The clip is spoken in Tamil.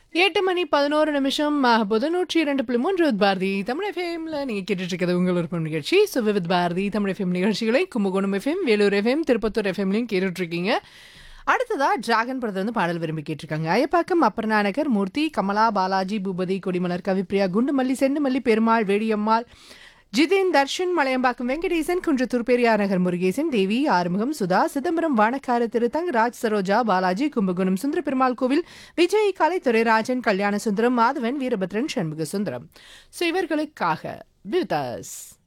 எட்டு மணி பதினோரு நிமிஷம் ஆகப்போது நூற்றி இரண்டு புள்ளி மூன்று வித் பாரதி தமிழ் எஃப்எம்ல நீங்க கேட்டுட்டு இருக்கிறது உங்கள் விருப்பம் நிகழ்ச்சி ஸோ வித் பாரதி தமிழ் எஃப்எம் நிகழ்ச்சிகளை கும்பகோணம் எஃப்எம் வேலூர் எஃப்எம் திருப்பத்தூர் எஃப்எம்லையும் கேட்டுட்டு இருக்கீங்க அடுத்ததா டிராகன் படத்தை வந்து பாடல் விரும்பி கேட்டிருக்காங்க ஐயப்பாக்கம் அப்பர்நாநகர் மூர்த்தி கமலா பாலாஜி பூபதி கொடிமலர் கவிப்ரியா குண்டுமல்லி செண்டுமல்லி பெருமாள் வேடியம்மாள் ஜிதேன் தர்ஷன் மலையம்பாக்கம் வெங்கடேசன் குன்றத்தூர் பெரியார் நகர் முருகேசன் தேவி ஆறுமுகம் சுதா சிதம்பரம் வானக்கார திருத்தங் ராஜ் சரோஜா பாலாஜி கும்பகோணம் சுந்தர பெருமாள் கோவில் விஜய் கலைத்துறை ராஜன் கல்யாண சுந்தரம் மாதவன் வீரபத்ரன் சண்முக சுந்தரம் ஸோ இவர்களுக்காக பியூதாஸ்